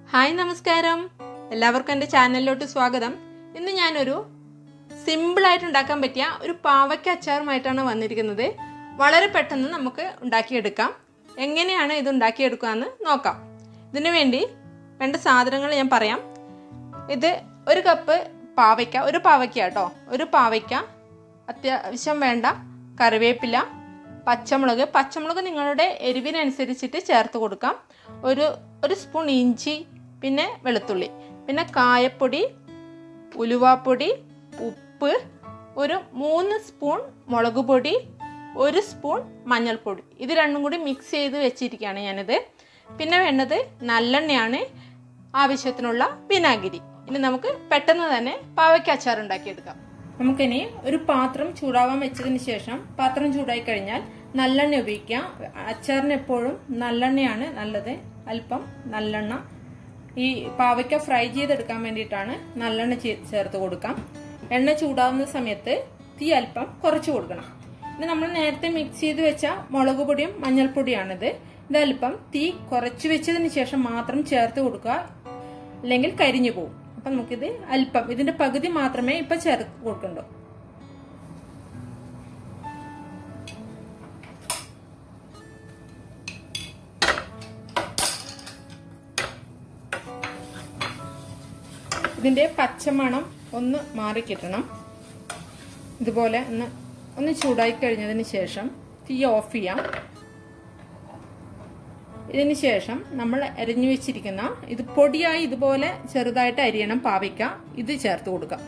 hi നമസ്കാരം എല്ലാവർക്കും എൻ്റെ ചാനലിലോട്ട് സ്വാഗതം ഇന്ന് ഞാനൊരു സിമ്പിളായിട്ട് ഉണ്ടാക്കാൻ പറ്റിയ ഒരു പാവയ്ക്ക അച്ചാറുമായിട്ടാണ് വന്നിരിക്കുന്നത് വളരെ പെട്ടെന്ന് നമുക്ക് ഉണ്ടാക്കിയെടുക്കാം എങ്ങനെയാണ് ഇത് ഉണ്ടാക്കിയെടുക്കുക നോക്കാം ഇതിനു വേണ്ടി വേണ്ട സാധനങ്ങൾ ഞാൻ പറയാം ഇത് ഒരു കപ്പ് പാവയ്ക്ക ഒരു പാവയ്ക്ക കേട്ടോ ഒരു പാവയ്ക്ക അത്യാവശ്യം വേണ്ട കറിവേപ്പില പച്ചമുളക് പച്ചമുളക് നിങ്ങളുടെ എരിവിനനുസരിച്ചിട്ട് ചേർത്ത് കൊടുക്കാം ഒരു ഒരു സ്പൂൺ ഇഞ്ചി പിന്നെ വെളുത്തുള്ളി പിന്നെ കായപ്പൊടി ഉലുവാപ്പൊടി ഉപ്പ് ഒരു മൂന്ന് സ്പൂൺ മുളക് പൊടി ഒരു സ്പൂൺ മഞ്ഞൾപ്പൊടി ഇത് രണ്ടും കൂടി മിക്സ് ചെയ്ത് വെച്ചിരിക്കുകയാണ് ഞാനിത് പിന്നെ വേണ്ടത് നല്ലെണ്ണയാണ് ആവശ്യത്തിനുള്ള വിനാഗിരി ഇനി നമുക്ക് പെട്ടെന്ന് തന്നെ പാവയ്ക്ക അച്ചാർ ഉണ്ടാക്കിയെടുക്കാം നമുക്കിനി ഒരു പാത്രം ചൂടാവാൻ വെച്ചതിന് ശേഷം പാത്രം ചൂടായി കഴിഞ്ഞാൽ നല്ലെണ്ണ ഉപയോഗിക്കാം അച്ചാറിന് എപ്പോഴും നല്ലെണ്ണയാണ് നല്ലത് അല്പം നല്ലെണ്ണ ഈ പാവയ്ക്ക ഫ്രൈ ചെയ്തെടുക്കാൻ വേണ്ടിയിട്ടാണ് നല്ലെണ്ണ ചേർത്ത് കൊടുക്കാം എണ്ണ ചൂടാവുന്ന സമയത്ത് തീ അല്പം കുറച്ച് കൊടുക്കണം ഇത് നമ്മൾ നേരത്തെ മിക്സ് ചെയ്ത് വെച്ച മുളക് പൊടിയും മഞ്ഞൾപ്പൊടിയാണിത് ഇത് അല്പം തീ കുറച്ച് വെച്ചതിന് ശേഷം മാത്രം ചേർത്ത് കൊടുക്കുക അല്ലെങ്കിൽ കരിഞ്ഞു പോകും അപ്പം നമുക്കിത് അല്പം ഇതിന്റെ പകുതി മാത്രമേ ഇപ്പൊ ചേർത്ത് കൊടുക്കണ്ടോ ഇതിന്റെ പച്ചമണം ഒന്ന് മാറിക്കിട്ടണം ഇതുപോലെ ഒന്ന് ഒന്ന് ചൂടായി കഴിഞ്ഞതിന് ശേഷം തീ ഓഫ് ചെയ്യാം ഇതിന് ശേഷം നമ്മൾ അരിഞ്ഞു വെച്ചിരിക്കുന്ന ഇത് പൊടിയായി ഇതുപോലെ ചെറുതായിട്ട് അരിയണം പാവയ്ക്ക ഇത് ചേർത്ത് കൊടുക്കാം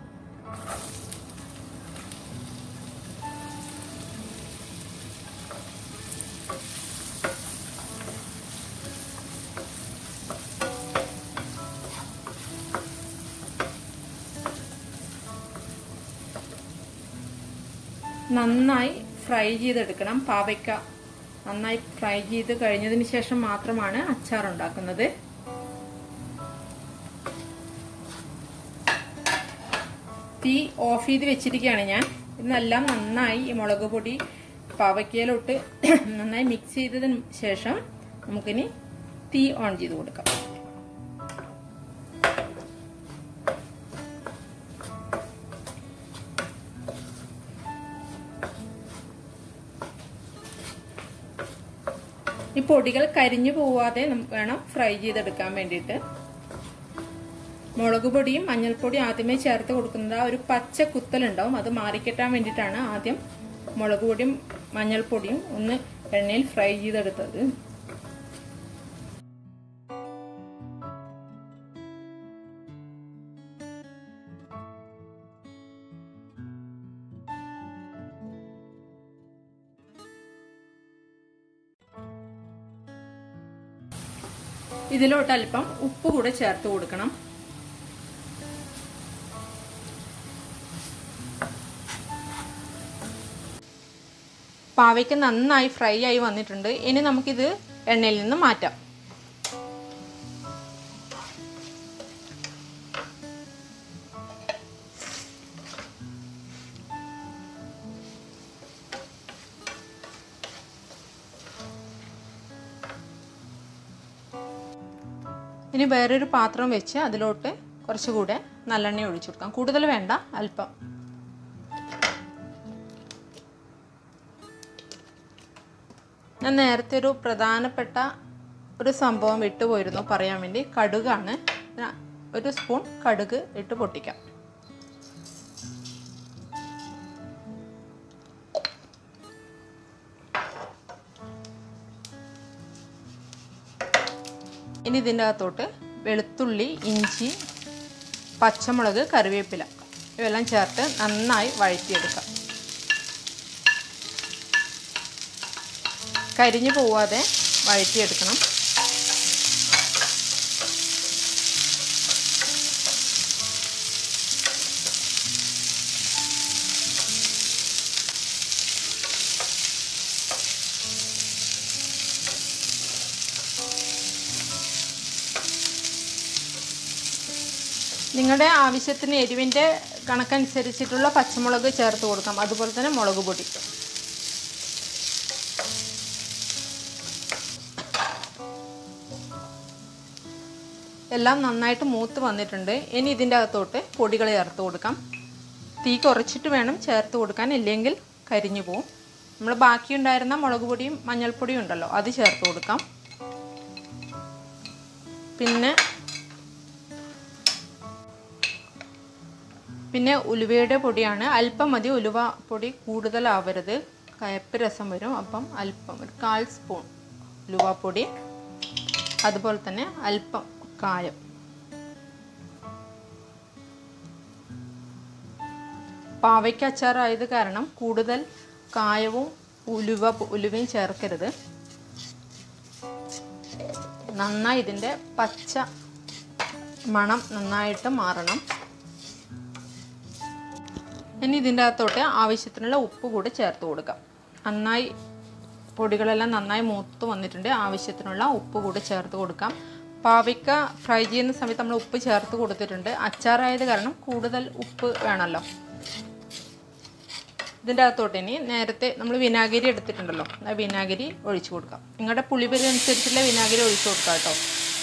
നന്നായി ഫ്രൈ ചെയ്തെടുക്കണം പാവയ്ക്ക നന്നായി ഫ്രൈ ചെയ്ത് കഴിഞ്ഞതിന് ശേഷം മാത്രമാണ് അച്ചാർ ഉണ്ടാക്കുന്നത് തീ ഓഫ് ചെയ്ത് വെച്ചിരിക്കുകയാണ് ഞാൻ ഇതെല്ലാം നന്നായി ഈ മുളക് പൊടി പാവയ്ക്കയിലോട്ട് നന്നായി മിക്സ് ചെയ്തതിന് ശേഷം നമുക്കിനി തീ ഓൺ ചെയ്ത് കൊടുക്കാം ഈ പൊടികൾ കരിഞ്ഞു പോവാതെ നമുക്ക് വേണം ഫ്രൈ ചെയ്തെടുക്കാൻ വേണ്ടിയിട്ട് മുളക് പൊടിയും മഞ്ഞൾപ്പൊടിയും ആദ്യമേ ചേർത്ത് കൊടുക്കുന്നത് ആ ഒരു പച്ച കുത്തലുണ്ടാവും അത് മാറിക്കിട്ടാൻ വേണ്ടിയിട്ടാണ് ആദ്യം മുളക് പൊടിയും മഞ്ഞൾപ്പൊടിയും ഒന്ന് എണ്ണയിൽ ഫ്രൈ ചെയ്തെടുത്തത് ഇതിലോട്ട് അല്പം ഉപ്പ് കൂടെ ചേർത്ത് കൊടുക്കണം പാവയ്ക്ക് നന്നായി ഫ്രൈ ആയി വന്നിട്ടുണ്ട് ഇനി നമുക്കിത് എണ്ണയിൽ നിന്ന് മാറ്റാം ഇനി വേറൊരു പാത്രം വെച്ച് അതിലോട്ട് കുറച്ചുകൂടെ നല്ലെണ്ണ ഒഴിച്ചു കൊടുക്കാം കൂടുതൽ വേണ്ട അല്പം ഞാൻ നേരത്തെ ഒരു പ്രധാനപ്പെട്ട ഒരു സംഭവം വിട്ടുപോയിരുന്നു പറയാൻ വേണ്ടി കടുകാണ് ഒരു സ്പൂൺ കടുക് ഇട്ട് പൊട്ടിക്കാം ഇനി ഇതിൻ്റെ അകത്തോട്ട് വെളുത്തുള്ളി ഇഞ്ചി പച്ചമുളക് കറിവേപ്പില ഇവയെല്ലാം ചേർത്ത് നന്നായി വഴറ്റിയെടുക്കാം കരിഞ്ഞു പോവാതെ വഴറ്റിയെടുക്കണം നിങ്ങളുടെ ആവശ്യത്തിന് എരിവിൻ്റെ കണക്കനുസരിച്ചിട്ടുള്ള പച്ചമുളക് ചേർത്ത് കൊടുക്കാം അതുപോലെ തന്നെ മുളക് പൊടി എല്ലാം നന്നായിട്ട് മൂത്ത് വന്നിട്ടുണ്ട് ഇനി ഇതിൻ്റെ അകത്തോട്ട് പൊടികൾ ചേർത്ത് കൊടുക്കാം തീ കുറച്ചിട്ട് വേണം ചേർത്ത് കൊടുക്കാൻ ഇല്ലെങ്കിൽ കരിഞ്ഞു പോവും നമ്മൾ ബാക്കിയുണ്ടായിരുന്ന മുളക് പൊടിയും മഞ്ഞൾപ്പൊടിയും ഉണ്ടല്ലോ അത് ചേർത്ത് കൊടുക്കാം പിന്നെ പിന്നെ ഉലുവയുടെ പൊടിയാണ് അല്പം മതി ഉലുവ പൊടി കൂടുതലാവരുത് കയപ്പ് രസം വരും അപ്പം അല്പം ഒരു കാൽ സ്പൂൺ ഉലുവാപ്പൊടി അതുപോലെ തന്നെ അല്പം കായം പാവയ്ക്ക് അച്ചാറായത് കാരണം കൂടുതൽ കായവും ഉലുവ ഉലുവയും ചേർക്കരുത് നന്നായി ഇതിൻ്റെ പച്ച മണം നന്നായിട്ട് മാറണം ഇനി ഇതിൻ്റെ അകത്തോട്ട് ആവശ്യത്തിനുള്ള ഉപ്പ് കൂടി ചേർത്ത് കൊടുക്കാം നന്നായി പൊടികളെല്ലാം നന്നായി മൂത്ത് വന്നിട്ടുണ്ട് ആവശ്യത്തിനുള്ള ഉപ്പ് കൂടി ചേർത്ത് കൊടുക്കാം പാവയ്ക്ക ഫ്രൈ ചെയ്യുന്ന സമയത്ത് നമ്മൾ ഉപ്പ് ചേർത്ത് കൊടുത്തിട്ടുണ്ട് അച്ചാറായത് കാരണം കൂടുതൽ ഉപ്പ് വേണമല്ലോ ഇതിൻ്റെ അകത്തോട്ട് ഇനി നേരത്തെ നമ്മൾ വിനാഗിരി എടുത്തിട്ടുണ്ടല്ലോ ആ വിനാഗിരി ഒഴിച്ചു കൊടുക്കാം നിങ്ങളുടെ പുളിപരി അനുസരിച്ചുള്ള വിനാഗിരി ഒഴിച്ചു കൊടുക്കാം കേട്ടോ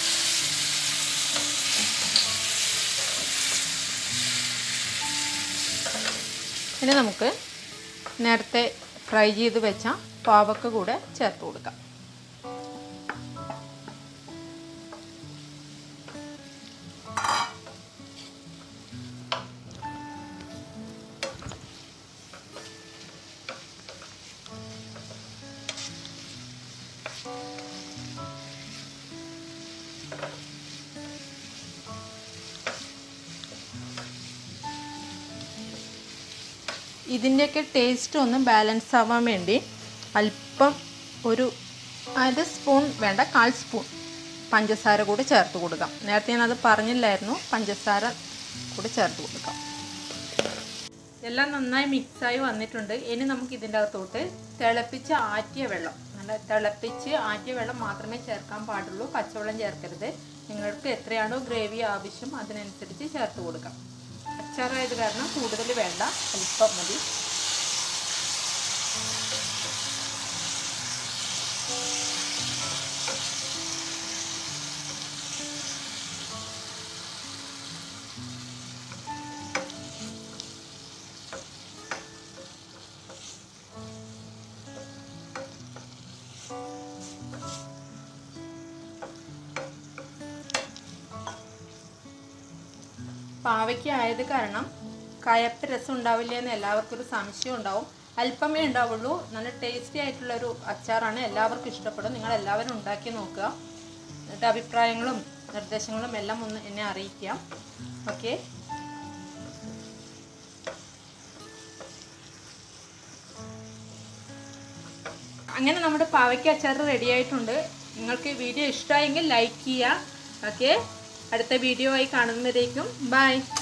ഇനി നമുക്ക് നേരത്തെ ഫ്രൈ ചെയ്ത് വെച്ച പാവക്ക കൂടെ ചേർത്ത് കൊടുക്കാം ഇതിൻ്റെയൊക്കെ ടേസ്റ്റ് ഒന്ന് ബാലൻസ് ആവാൻ വേണ്ടി അല്പം ഒരു അര സ്പൂൺ വേണ്ട കാൽ സ്പൂൺ പഞ്ചസാര കൂടി ചേർത്ത് കൊടുക്കാം നേരത്തെ ഞാനത് പറഞ്ഞില്ലായിരുന്നു പഞ്ചസാര കൂടി ചേർത്ത് കൊടുക്കാം എല്ലാം നന്നായി മിക്സായി വന്നിട്ടുണ്ട് ഇനി നമുക്ക് ഇതിൻ്റെ അകത്തോട്ട് തിളപ്പിച്ച് ആറ്റിയ വെള്ളം നല്ല തിളപ്പിച്ച് ആറ്റിയ വെള്ളം മാത്രമേ ചേർക്കാൻ പാടുള്ളൂ പച്ചവെള്ളം ചേർക്കരുത് നിങ്ങൾക്ക് എത്രയാണോ ഗ്രേവി ആവശ്യം അതിനനുസരിച്ച് ചേർത്ത് കൊടുക്കാം അച്ചാറായത് കാരണം കൂടുതൽ വേണ്ട അല്പം മതി പാവയ്ക്ക ആയത് കാരണം കയപ്പ് രസം ഉണ്ടാവില്ല എന്ന് എല്ലാവർക്കും ഒരു സംശയം ഉണ്ടാവും അല്പമേ ഉണ്ടാവുള്ളൂ നല്ല ടേസ്റ്റി ആയിട്ടുള്ള ഒരു അച്ചാറാണ് എല്ലാവർക്കും ഇഷ്ടപ്പെടും നിങ്ങൾ എല്ലാവരും ഉണ്ടാക്കി നോക്കുക എന്നിട്ട് അഭിപ്രായങ്ങളും നിർദ്ദേശങ്ങളും എല്ലാം ഒന്ന് എന്നെ അറിയിക്കാം ഓക്കെ അങ്ങനെ നമ്മുടെ പാവയ്ക്ക അച്ചാർ റെഡി ആയിട്ടുണ്ട് നിങ്ങൾക്ക് വീഡിയോ ഇഷ്ടമായെങ്കിൽ ലൈക്ക് ചെയ്യുക ഓക്കെ അടുത്ത വീഡിയോ ആയി കാണുന്നവരേക്കും ബൈ